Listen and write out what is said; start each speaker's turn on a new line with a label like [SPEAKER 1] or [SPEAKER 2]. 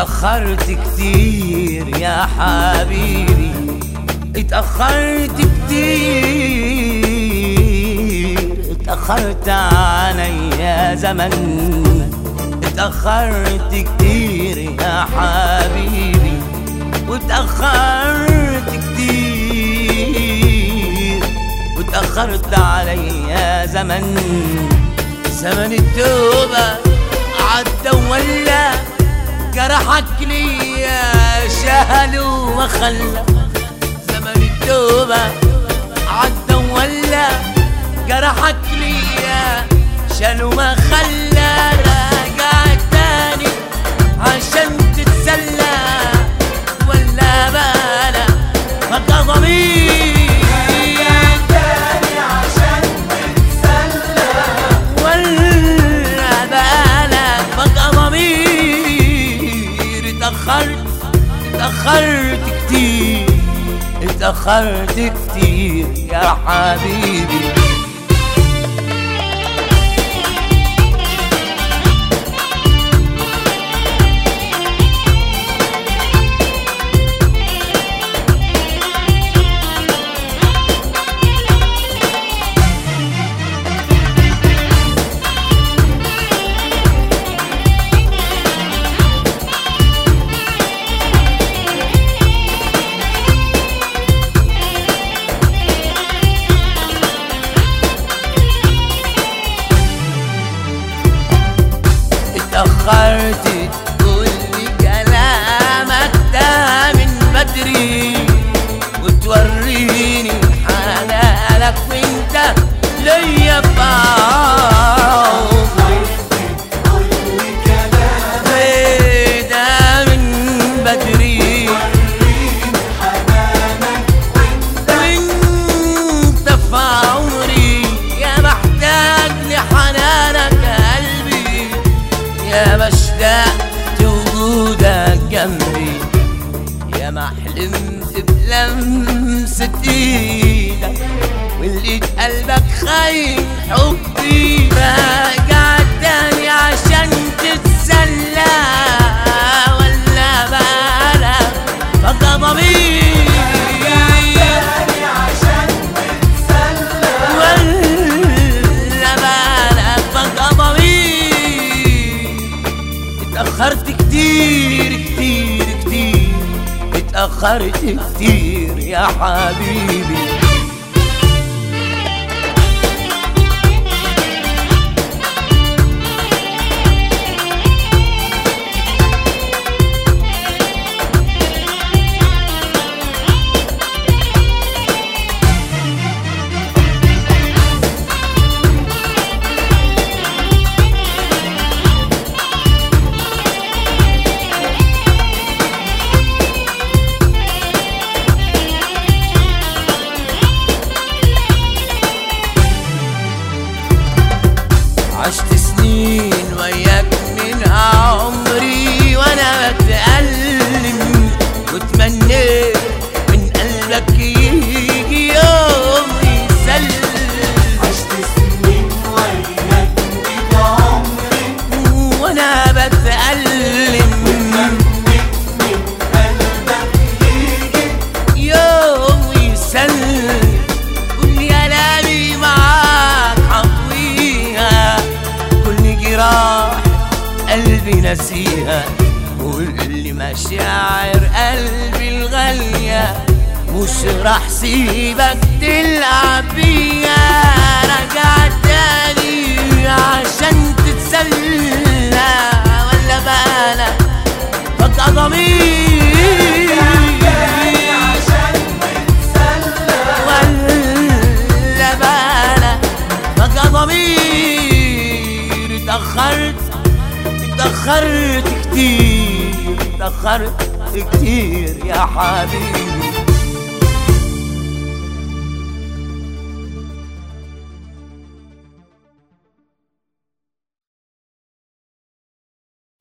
[SPEAKER 1] اتأخرت كتير يا حبيبي اتأخرت كتير اتأخرت علي يا زمن اتأخرت كتير يا حبيبي واتأخرت كتير واتأخرت علي يا زمن زمن التوبة عدى ولا جرحك ليا شهل وخلى زمن التوبة عدى ولا جرحك ليا شال وما خلى راجع تاني عشان تتسلى ولا بلا بقى ضمير ولا بالك بقى ضمير اتأخرت اتأخرت كتير اتأخرت كتير يا حبيبي اتأخرت تقول لي كلامك ده من بدري وتوريني حلالك وانت ليا بعمري إيه ده من بدري وانت في عمري يا محتاج لحنانك قلبي يا مشتاق وجودك جنبي يا ما حلمت بلمسة ايدك ولقيت قلبك خاين حبي راجع تاني عشان تتسلى ولا بالك بقى ضمير ولا بالك بقى ضمير اتأخرت كتير كتير كتير اتأخرت كتير يا حبيبي عشت سنين وياك من عمري وانا بتألم وتمنيت من قلبك يجي يوم يسلم
[SPEAKER 2] عشت سنين وياك بقيت عمري
[SPEAKER 1] وانا بتألم
[SPEAKER 2] منك من قلبك يجي
[SPEAKER 1] يوم يسلم كل كلامي معاك حطويها كل جراح قلبي نسيها كل مشاعر قلبي الغالية مش راح سيبك تلعب بيها رجع تاني عشان تتسلى ولا بالك بقى ضمير
[SPEAKER 2] عشان نتسلى
[SPEAKER 1] ولا بالك بقى ضمير اتأخرت اتأخرت كتير اتأخرت كتير يا حبيبي